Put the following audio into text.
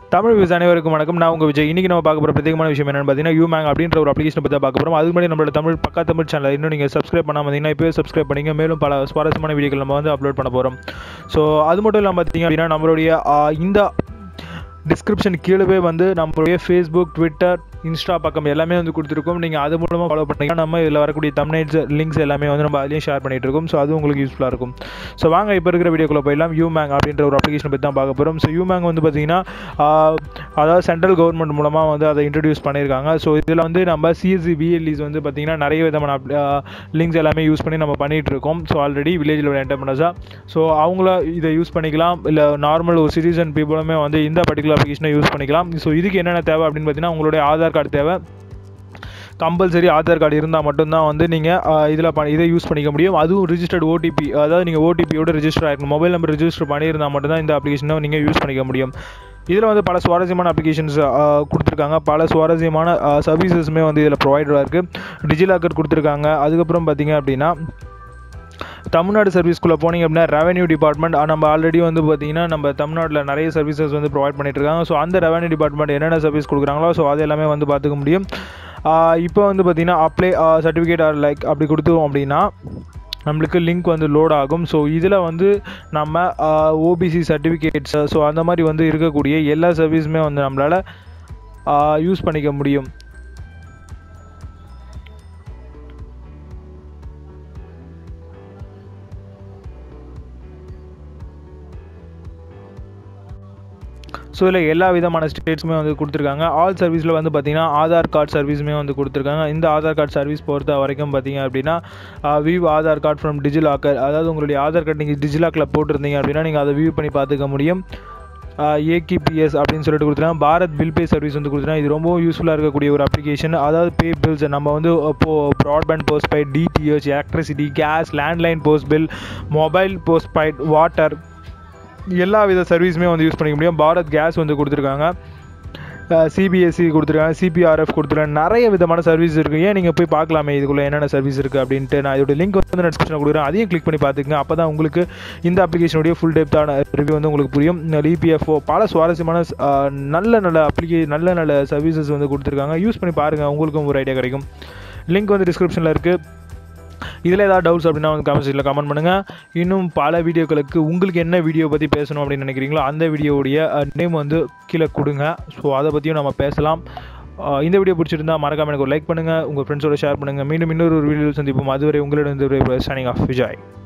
Tamil views அனைவருக்கும் வணக்கம் நான் உங்கள் விஜய் இன்றைக்கி நம்ம பார்க்க போகிற பிரத்யேகமான விஷயம் என்னென்னு பார்த்தீங்கன்னா யூமேங் அப்படின்ற ஒரு அப்ளிகேஷன் பற்றி தான் பார்க்க போகிறோம் அதுக்கு முன்னாடி நம்மளோட தமிழ் பக்கா தமிழ் சேனல் இன்னும் நீங்கள் சப்ஸ்கிரைப் பண்ணாமல் இருந்தீங்கன்னா இப்போயே சப்ஸ்கிரைப் பண்ணிங்க மேலும் பல சுவாரஸ்யமான வீடியோக்கள் நம்ம வந்து அப்லோட் பண்ண போகிறோம் ஸோ அது மட்டும் இல்லாமல் பார்த்தீங்க அப்படின்னா நம்மளுடைய ஆ, இந்த டிஸ்கிரிப்ஷன் கீழவே வந்து நம்மளுடைய ஃபேஸ்புக் ட்விட்டர் இன்ஸ்டா பக்கம் எல்லாமே வந்து கொடுத்துருக்கோம் நீங்கள் அது மூலமாக ஃபாலோ பண்ணிங்கன்னா நம்ம இதில் வரக்கூடிய தமிழ்ஸ் லிங்க்ஸ் எல்லாமே வந்து நம்ம அதுலேயும் ஷேர் பண்ணிட்டு இருக்கோம் ஸோ அது உங்களுக்கு யூஸ்ஃபுல்லாக இருக்கும் ஸோ வாங்க இப்போ இருக்கிற வீடியோக்குள்ளே போயிடலாம் யூமேங் அப்படின்ற ஒரு அப்ளிகேஷன் பற்றி தான் பார்க்க போகிறோம் ஸோ யூமேங் வந்து பார்த்தீங்கன்னா ஆஹ், அதாவது சென்ட்ரல் கவர்மெண்ட் மூலமாக வந்து அதை இன்ட்ரடியூஸ் பண்ணியிருக்காங்க ஸோ இதில் வந்து நம்ம சிஎஸ்சி பிஎல்இஸ் வந்து பார்த்தீங்கன்னா நிறைய விதமான லிங்க்ஸ் எல்லாமே யூஸ் பண்ணி நம்ம பண்ணிகிட்டு இருக்கோம் ஸோ ஆல்ரெடி வில்லேஜில் ஒரு என்டர்பிரனர்ஸாக ஸோ அவங்கள இதை யூஸ் பண்ணிக்கலாம் இல்லை நார்மல் ஒரு சிட்டிசன் பீப்புளுமே வந்து இந்த பர்டிகுலர் அப்ளிகேஷனை யூஸ் பண்ணிக்கலாம் ஸோ இதுக்கு என்னென்ன தேவை அப்படின்னு பார்த்தீங்கன்னா உங்களுடைய ஆதார் கார்டு தேவை கம்பல்சரி ஆதார் கார்டு இருந்தால் மட்டும்தான் வந்து நீங்கள் இதில் ப இதை யூஸ் பண்ணிக்க முடியும் அதுவும் ரிஜிஸ்டர்டு ஓடிபி அதாவது நீங்கள் ஓடிபியோட ரிஜிஸ்டர் ஆகிருக்கும் மொபைல் நம்பர் ரிஜிஸ்டர் பண்ணியிருந்தால் மட்டும்தான் இந்த அப்ளிகேஷனை நீங்கள் யூஸ் பண்ணிக்க முடியும் இதில் வந்து பல சுவாரஸ்யமான அப்ளிகேஷன்ஸ் கொடுத்துருக்காங்க பல சுவாரஸ்யமான சர்வீசஸுமே வந்து இதில் ப்ரொவைடராக இருக்குது டிஜிலாக்கர் கொடுத்துருக்காங்க அதுக்கப்புறம் பார்த்தீங்க அப்படின்னா தமிழ்நாடு சர்வீஸ்க்குள்ளே போனீங்க அப்படின்னா ரெவன்யூ டிபார்ட்மெண்ட் நம்ம ஆல்ரெடி வந்து பார்த்தீங்கன்னா நம்ம தமிழ்நாட்டில் நிறைய சர்வீசஸ் வந்து ப்ரொவைட் பண்ணிட்டு இருக்காங்க ஸோ அந்த ரெவன்யூ டிபார்ட்மெண்ட் என்னென்ன சர்வீஸ் கொடுக்குறாங்களோ ஸோ அது எல்லாமே வந்து பார்த்துக்க முடியும் இப்போ வந்து பார்த்தீங்கன்னா அப்ளை சர்டிஃபிகேட் ஆர் லைக் அப்படி கொடுத்தோம் அப்படின்னா நம்மளுக்கு லிங்க் வந்து லோட் ஆகும் ஸோ இதில் வந்து நம்ம ஓபிசி சர்டிஃபிகேட்ஸ் ஸோ அந்த மாதிரி வந்து இருக்கக்கூடிய எல்லா சர்வீஸுமே வந்து நம்மளால் யூஸ் பண்ணிக்க முடியும் ஸோ இதில் எல்லா விதமான ஸ்டேட்ஸுமே வந்து கொடுத்துருக்காங்க ஆல் சர்வீஸில் வந்து பார்த்தீங்கன்னா ஆதார் கார்டு சர்வீஸுமே வந்து கொடுத்துருக்காங்க இந்த ஆதார் கார்டு சர்வீஸ் பொறுத்த வரைக்கும் பார்த்தீங்க அப்படின்னா view Aadhaar card from DigiLocker அதாவது உங்களுடைய ஆதார் கார்டு நீங்கள் டிஜிலாக்கில் போட்டிருந்தீங்க அப்படின்னா நீங்கள் அதை வியூ பண்ணி பார்த்துக்க முடியும் ஏகிபிஎஸ் அப்படின்னு சொல்லிட்டு கொடுத்துருக்காங்க பாரத் பில் பே சர்வீஸ் வந்து கொடுத்துருக்காங்க இது ரொம்ப யூஸ்ஃபுல்லாக இருக்கக்கூடிய ஒரு அப்ளிகேஷன் அதாவது பே பில்ஸ் நம்ம வந்து இப்போது broadband postpaid DTH electricity gas landline post bill mobile postpaid water எல்லா வித சர்வீஸுமே வந்து யூஸ் பண்ணிக்க முடியும் பாரத் கேஸ் வந்து கொடுத்துருக்காங்க சிபிஎஸ்சி கொடுத்துருக்காங்க சிபிஆர்எஃப் கொடுத்துருக்காங்க நிறைய விதமான சர்வீஸ் இருக்குது ஏன் நீங்கள் போய் பார்க்கலாமே இதுக்குள்ளே என்னென்ன சர்வீஸ் இருக்குது அப்படின்ட்டு நான் இதோட லிங்க் வந்து நான் டிஸ்கிரிப்ஷனில் கொடுக்குறேன் அதையும் கிளிக் பண்ணி பார்த்துக்கங்க அப்போ தான் உங்களுக்கு இந்த அப்ளிகேஷனுடைய ஃபுல் டெப்த்தான ரிவ்யூ வந்து உங்களுக்கு புரியும் இபிஎஃப்ஓ பல சுவாரஸ்யமான அஹ், நல்ல நல்ல அப்ளிகே நல்ல நல்ல சர்வீசஸ் வந்து கொடுத்துருக்காங்க யூஸ் பண்ணி பாருங்கள் உங்களுக்கும் ஒரு ஐடியா கிடைக்கும் லிங்க் வந்து டிஸ்கிரிப்ஷனில் இருக்குது இதில் ஏதாவது டவுட்ஸ் அப்படின்னா வந்து கமெண்ட் செக்ஷனில் கமெண்ட் பண்ணுங்கள் இன்னும் பல வீடியோக்களுக்கு உங்களுக்கு என்ன வீடியோ பற்றி பேசணும் அப்படின்னு நினைக்கிறீங்களோ அந்த வீடியோவுடைய நேம் வந்து கீழே கொடுங்க ஸோ அதை பற்றியும் நம்ம பேசலாம் அஹ் இந்த வீடியோ பிடிச்சிருந்தா மறக்காம எனக்கு ஒரு லைக் பண்ணுங்கள் உங்கள் ஃப்ரெண்ட்ஸோட ஷேர் பண்ணுங்கள் மீண்டும் இன்னொரு ஒரு வீடியோ சந்திப்போம் அதுவரை உங்களிடம் சனிங் ஆஃப் விஜய்